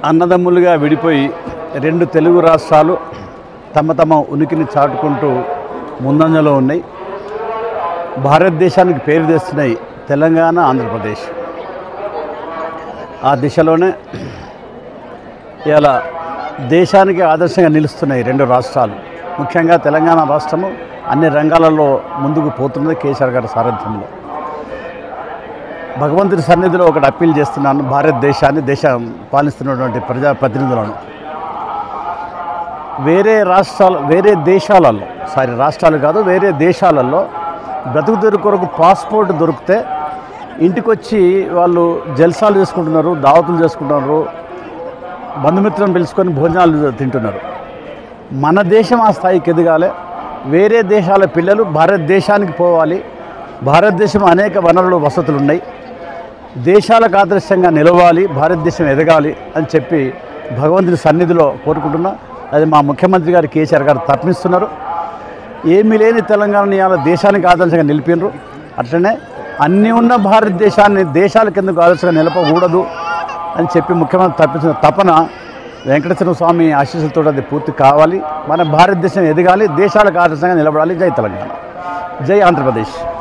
అన్నదమ్ములుగా విడిపోయి రెండు తెలుగు రాష్ట్రాలు తమ తమ ఉనికిని చాటుకుంటూ ముందంజలో ఉన్నాయి భారతదేశానికి పేరు తెస్తున్నాయి తెలంగాణ ఆంధ్రప్రదేశ్ ఆ దిశలోనే ఇలా దేశానికి ఆదర్శంగా నిలుస్తున్నాయి రెండు రాష్ట్రాలు ముఖ్యంగా తెలంగాణ రాష్ట్రము అన్ని రంగాలలో ముందుకు పోతున్నది కేసీఆర్ గారి సారథ్యంలో భగవంతుడి సన్నిధిలో ఒకటి అప్పీల్ చేస్తున్నాను భారతదేశాన్ని దేశం పాలిస్తున్నటువంటి ప్రజాప్రతినిధులను వేరే రాష్ట్రాలు వేరే దేశాలలో సారీ రాష్ట్రాలు కాదు వేరే దేశాలలో బ్రతుకు తెరువు కొరకు పాస్పోర్ట్ దొరికితే ఇంటికి వచ్చి వాళ్ళు జల్సాలు చేసుకుంటున్నారు దావతులు చేసుకుంటున్నారు బంధుమిత్రులను పిలుచుకొని భోజనాలు తింటున్నారు మన దేశం ఆ స్థాయికి ఎదగాలి వేరే దేశాల పిల్లలు భారతదేశానికి పోవాలి భారతదేశం అనేక వనరులు వసతులు ఉన్నాయి దేశాలకు ఆదర్శంగా నిలవాలి భారతదేశం ఎదగాలి అని చెప్పి భగవంతుని సన్నిధిలో కోరుకుంటున్నా అది మా ముఖ్యమంత్రి గారు కేసీఆర్ గారు తప్పిస్తున్నారు ఏమీ లేని తెలంగాణని ఇవాళ దేశానికి ఆదర్శంగా నిలిపినరు అట్లనే అన్నీ ఉన్న భారతదేశాన్ని దేశాలకు ఎందుకు ఆదర్శంగా నిలపకూడదు అని చెప్పి ముఖ్యమంత్రి తప్పించిన తపన వెంకటేశ్వర స్వామి ఆశీస్సులతో అది పూర్తి కావాలి మన భారతదేశం ఎదగాలి దేశాలకు ఆదర్శంగా నిలబడాలి జై తెలంగాణ జై ఆంధ్రప్రదేశ్